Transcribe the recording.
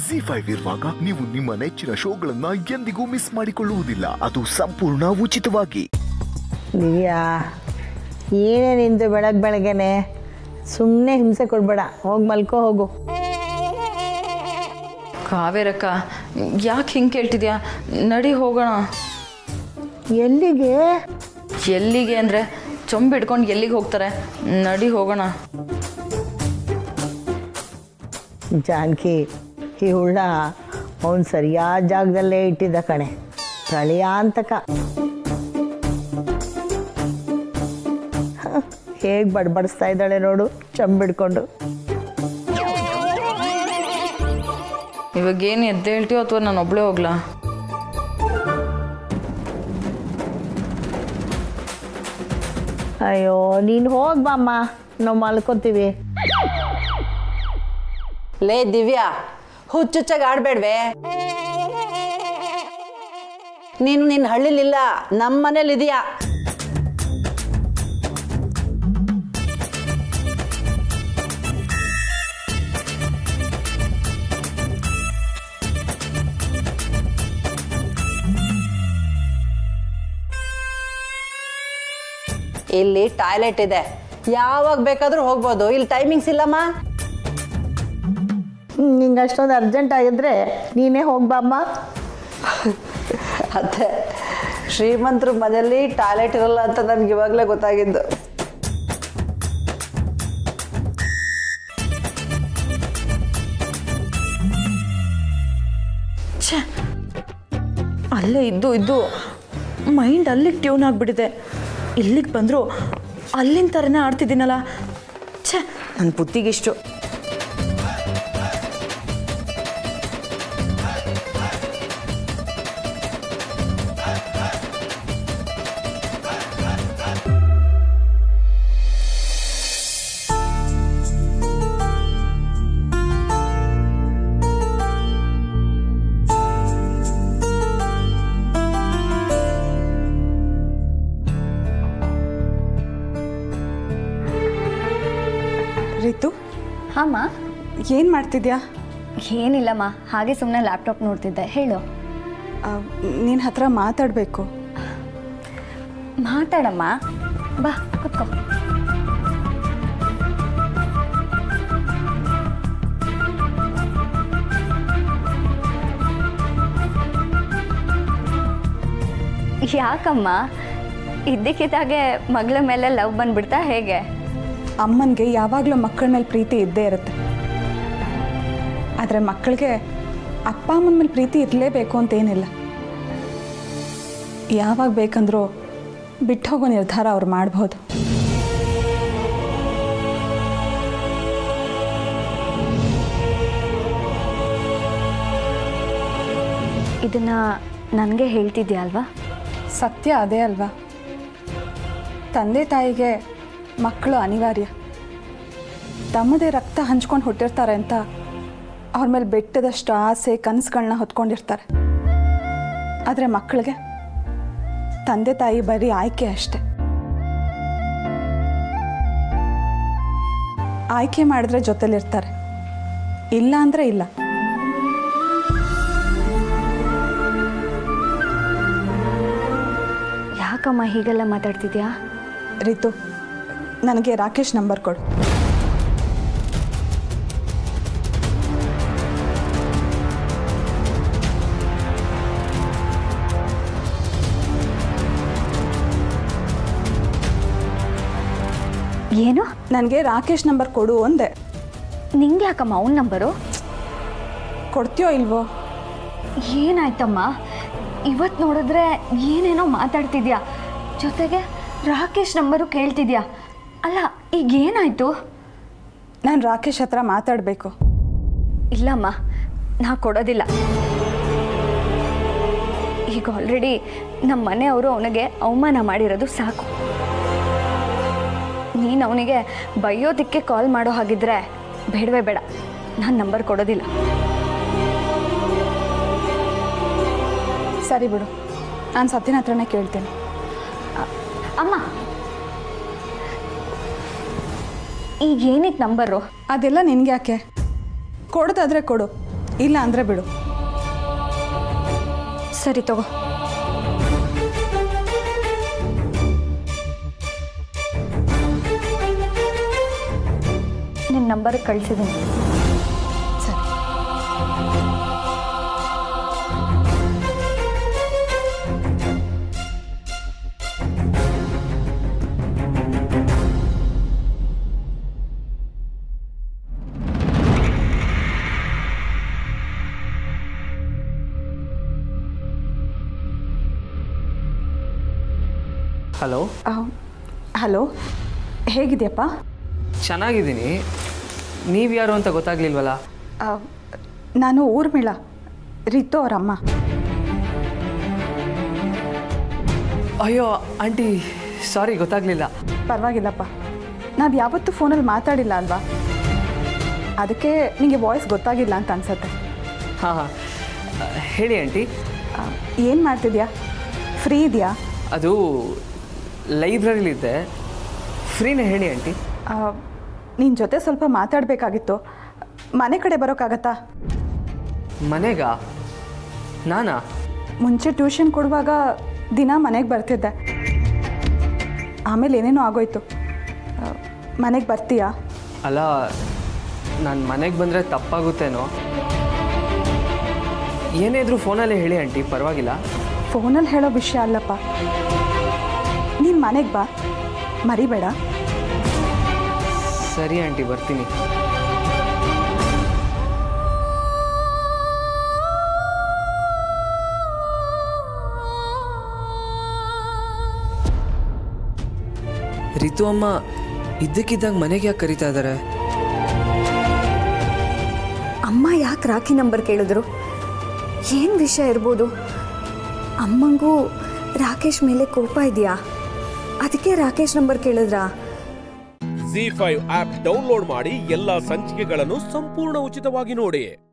G five ಇರುವಾಗ ನೀವು ನಿಮ್ಮ ನೆಚ್ಚಿನ ಶೋಗಳನ್ನ ಎಂದಿಗೂ ಮಿಸ್ ಮಾಡಿಕೊಳ್ಳುವುದಿಲ್ಲ ಅದು ಸಂಪೂರ್ಣ ಉಚಿತವಾಗಿ ದಿವ್ಯಾ ಏನೇ ನಿಂದು ಬೆಳಗ್ಗೆ ಬೆಳಗ್ಗೆನೆ ಸುಮ್ಮನೆ ಹಿಂಸೆ ಕೊಡ್ಬೇಡ ಹೋಗಿ ಮಲ್ಕೋ ಹೋಗು ಕಾವೇರಕ್ಕ ಯಾಕೆ ಹಿಂಗೆ ಕೇಳ್ತಿದ್ಯಾ ನಡಿ ಹೋಗೋಣ ಎಲ್ಲಿಗೆ ಎಲ್ಲಿಗೆ ಅಂದರೆ ಚೊಂಬ್ ಹಿಡ್ಕೊಂಡು ಎಲ್ಲಿಗೆ ಹೋಗ್ತಾರೆ ನಡಿ ಹೋಗೋಣ ಜಾನಕಿ ಈ ಹುಳ್ಳ ಅವನು ಸರಿಯಾದ ಜಾಗದಲ್ಲೇ ಇಟ್ಟಿದ್ದ ಕಣೆ ಪ್ರಳಯಾಂತಕ ಹೇಗೆ ಬಡ್ಬಡಿಸ್ತಾ ಇದ್ದಾಳೆ ನೋಡು ಚಂಬಿಡ್ಕೊಂಡು ಇವಾಗ ಏನು ಎದ್ದೆ ಹೇಳ್ತೀವೋ ಅಥವಾ ನಾನು ಒಬ್ಳೇ ಹೋಗ್ಲಾ ಅಯ್ಯೋ ನೀನು ಹೋಗಿ ಬಾಮ್ಮ ನಾವು ಮಲ್ಕೋತೀವಿ ಲೇ ದಿವ್ಯಾ ಹುಚ್ಚುಚ್ಚಾಗಿ ಆಡ್ಬೇಡ್ವೆ ನೀನು ನಿನ್ನ ಹಳ್ಳಿಲಿಲ್ಲ ನಮ್ಮ ಮನೇಲಿ ಇದೆಯಾ ಇಲ್ಲಿ ಟಾಯ್ಲೆಟ್ ಇದೆ ಯಾವಾಗ ಬೇಕಾದ್ರೂ ಹೋಗ್ಬೋದು ಇಲ್ಲಿ ಟೈಮಿಂಗ್ಸ್ ಇಲ್ಲಮ್ಮ ನಿಂಗೆ ಅಷ್ಟೊಂದು ಅರ್ಜೆಂಟ್ ಆಗಿದ್ರೆ ನೀನೇ ಹೋಗಿ ಬಾಮ್ಮ ಅತ್ತೆ ಶ್ರೀಮಂತರ ಮನೆಯಲ್ಲಿ ಟಾಯ್ಲೆಟ್ ಇರಲ್ಲ ಅಂತ ನನ್ಗೆ ಇವಾಗಲೇ ಗೊತ್ತಾಗಿದ್ದು ಛೇ ಅಲ್ಲೇ ಇದ್ದು ಇದ್ದು ಮೈಂಡ್ ಅಲ್ಲಿಗೆ ಟ್ಯೂನ್ ಆಗಿಬಿಟ್ಟಿದೆ ಇಲ್ಲಿಗೆ ಬಂದರೂ ಅಲ್ಲಿನ ಥರನೇ ಆಡ್ತಿದ್ದೀನಲ್ಲ ಛೇ ನನ್ನ ಬುದ್ಧಿಗಿಷ್ಟು ರೀತು ಹಾಮ್ಮ ಏನು ಮಾಡ್ತಿದ್ಯಾ ಏನಿಲ್ಲಮ್ಮ ಹಾಗೆ ಸುಮ್ಮನೆ ಲ್ಯಾಪ್ಟಾಪ್ ನೋಡ್ತಿದ್ದೆ ಹೇಳು ನಿನ್ನ ಹತ್ರ ಮಾತಾಡಬೇಕು ಮಾತಾಡಮ್ಮ ಬಾ ಕುತ್ಕೋ ಯಾಕಮ್ಮ ಇದ್ದಕ್ಕಿದ್ದಾಗೆ ಮಗಳ ಮೇಲೆ ಲವ್ ಬಂದ್ಬಿಡ್ತಾ ಹೇಗೆ ಅಮ್ಮನಿಗೆ ಯಾವಾಗಲೂ ಮಕ್ಕಳ ಮೇಲೆ ಪ್ರೀತಿ ಇದ್ದೇ ಇರುತ್ತೆ ಆದರೆ ಮಕ್ಕಳಿಗೆ ಅಪ್ಪ ಅಮ್ಮನ ಮೇಲೆ ಪ್ರೀತಿ ಇರಲೇಬೇಕು ಅಂತೇನಿಲ್ಲ ಯಾವಾಗ ಬೇಕಂದ್ರೂ ಬಿಟ್ಟು ಹೋಗೋ ನಿರ್ಧಾರ ಅವ್ರು ಮಾಡ್ಬೋದು ಇದನ್ನ ನನಗೆ ಹೇಳ್ತಿದ್ಯಾ ಅಲ್ವಾ ಸತ್ಯ ಅದೇ ಅಲ್ವಾ ತಂದೆ ತಾಯಿಗೆ ಮಕ್ಕಳು ಅನಿವಾರ್ಯ ತಮ್ಮದೇ ರಕ್ತ ಹಂಚ್ಕೊಂಡು ಹುಟ್ಟಿರ್ತಾರೆ ಅಂತ ಅವ್ರ ಮೇಲೆ ಬೆಟ್ಟದಷ್ಟು ಆಸೆ ಕನಸುಗಳನ್ನ ಹೊತ್ಕೊಂಡಿರ್ತಾರೆ ಆದರೆ ಮಕ್ಕಳಿಗೆ ತಂದೆ ತಾಯಿ ಬರೀ ಆಯ್ಕೆ ಅಷ್ಟೆ ಆಯ್ಕೆ ಮಾಡಿದ್ರೆ ಜೊತೆಲಿರ್ತಾರೆ ಇಲ್ಲ ಅಂದರೆ ಇಲ್ಲ ಯಾಕಮ್ಮ ಹೀಗೆಲ್ಲ ಮಾತಾಡ್ತಿದ್ಯಾ ರಿತು ನನಗೆ ರಾಕೇಶ್ ನಂಬರ್ ಕೊಡು ಏನು ನನಗೆ ರಾಕೇಶ್ ನಂಬರ್ ಕೊಡು ಅಂದೆ ನಿಂಗೆ ಯಾಕಮ್ಮ ಅವನ ನಂಬರು ಕೊಡ್ತೀಯೋ ಇಲ್ವೋ ಏನಾಯ್ತಮ್ಮ ಇವತ್ತು ನೋಡಿದ್ರೆ ಏನೇನೋ ಮಾತಾಡ್ತಿದ್ಯಾ ಜೊತೆಗೆ ರಾಕೇಶ್ ನಂಬರು ಕೇಳ್ತಿದ್ಯಾ ಅಲ್ಲ ಈಗ ಏನಾಯ್ತು ನಾನು ರಾಕೇಶ್ ಹತ್ರ ಮಾತಾಡಬೇಕು ಇಲ್ಲಮ್ಮ ನಾ ಕೊಡೋದಿಲ್ಲ ಈಗ ಆಲ್ರೆಡಿ ನಮ್ಮ ಮನೆಯವರು ಅವನಿಗೆ ಅವಮಾನ ಮಾಡಿರೋದು ಸಾಕು ನೀನು ಅವನಿಗೆ ಬೈಯೋದಕ್ಕೆ ಕಾಲ್ ಮಾಡೋ ಹಾಗಿದ್ರೆ ಬೇಡವೇ ಬೇಡ ನಾನು ನಂಬರ್ ಕೊಡೋದಿಲ್ಲ ಸರಿ ಬಿಡು ನಾನು ಸತ್ಯನ ಹತ್ರನೇ ಕೇಳ್ತೀನಿ ಅಮ್ಮ ಈಗ ಏನಕ್ಕೆ ನಂಬರು ಅದೆಲ್ಲ ನಿನ್ಗೆ ಯಾಕೆ ಕೊಡೋದಾದ್ರೆ ಕೊಡು ಇಲ್ಲ ಅಂದರೆ ಬಿಡು ಸರಿ ತಗೋ ನಿನ್ನ ನಂಬರ್ ಕಳಿಸಿದ್ದೀನಿ ಸರಿ ಹಲೋ ಹಲೋ ಹೇಗಿದೆಯಪ್ಪ ಚೆನ್ನಾಗಿದ್ದೀನಿ ನೀವು ಯಾರು ಅಂತ ಗೊತ್ತಾಗ್ಲಿಲ್ವಲ್ಲ ಆ, ನಾನು ಊರ್ಮಿಳ ರಿತು ಅವರಮ್ಮ ಅಯ್ಯೋ ಆಂಟಿ ಸಾರಿ ಗೊತ್ತಾಗ್ಲಿಲ್ಲ ಪರವಾಗಿಲ್ಲಪ್ಪ ನಾವು ಯಾವತ್ತೂ ಫೋನಲ್ಲಿ ಮಾತಾಡಿಲ್ಲ ಅಲ್ವಾ ಅದಕ್ಕೆ ನಿಮಗೆ ವಾಯ್ಸ್ ಗೊತ್ತಾಗಿಲ್ಲ ಅಂತ ಅನ್ಸತ್ತೆ ಹಾಂ ಹಾಂ ಹೇಳಿ ಆಂಟಿ ಏನು ಮಾಡ್ತಿದ್ಯಾ ಫ್ರೀ ಇದೆಯಾ ಅದು ಲೈಬ್ರರಿಲಿದ್ದೆ ಫ್ರೀನೇ ಹೇಳಿ ಆಂಟಿ ನಿನ್ನ ಜೊತೆ ಸ್ವಲ್ಪ ಮಾತಾಡಬೇಕಾಗಿತ್ತು ಮನೆ ಕಡೆ ಬರೋಕ್ಕಾಗತ್ತಾ ಮನೆಗಾ ನಾನಾ ಮುಂಚೆ ಟ್ಯೂಷನ್ ಕೊಡುವಾಗ ದಿನ ಮನೆಗೆ ಬರ್ತಿದ್ದೆ ಆಮೇಲೆ ಏನೇನೋ ಆಗೋಯ್ತು ಮನೆಗೆ ಬರ್ತೀಯಾ ಅಲ್ಲ ನಾನು ಮನೆಗೆ ಬಂದರೆ ತಪ್ಪಾಗುತ್ತೇನೋ ಏನೇ ಇದ್ರೂ ಫೋನಲ್ಲೇ ಹೇಳಿ ಆಂಟಿ ಪರವಾಗಿಲ್ಲ ಫೋನಲ್ಲಿ ಹೇಳೋ ವಿಷಯ ಅಲ್ಲಪ್ಪ ನೀನು ಮನೆಗೆ ಬಾ ಮರಿಬೇಡ ಸರಿ ಆಂಟಿ ಬರ್ತೀನಿ ರಿತು ಅಮ್ಮ ಇದ್ದಕ್ಕಿದ್ದಾಗ ಮನೆಗೆ ಯಾಕೆ ಕರಿತಾ ಇದ್ದಾರೆ ಅಮ್ಮ ಯಾಕೆ ರಾಖಿ ನಂಬರ್ ಕೇಳಿದ್ರು ಏನು ವಿಷಯ ಇರ್ಬೋದು ಅಮ್ಮಂಗೂ ರಾಕೇಶ್ ಮೇಲೆ ಕೋಪ ಇದೆಯಾ ಅದಕ್ಕೆ ರಾಕೇಶ್ ನಂಬರ್ ಕೇಳಿದ್ರಾ ಜಿ ಫೈವ್ ಆಪ್ ಡೌನ್ಲೋಡ್ ಮಾಡಿ ಎಲ್ಲಾ ಸಂಚಿಕೆಗಳನ್ನು ಸಂಪೂರ್ಣ ಉಚಿತವಾಗಿ ನೋಡಿ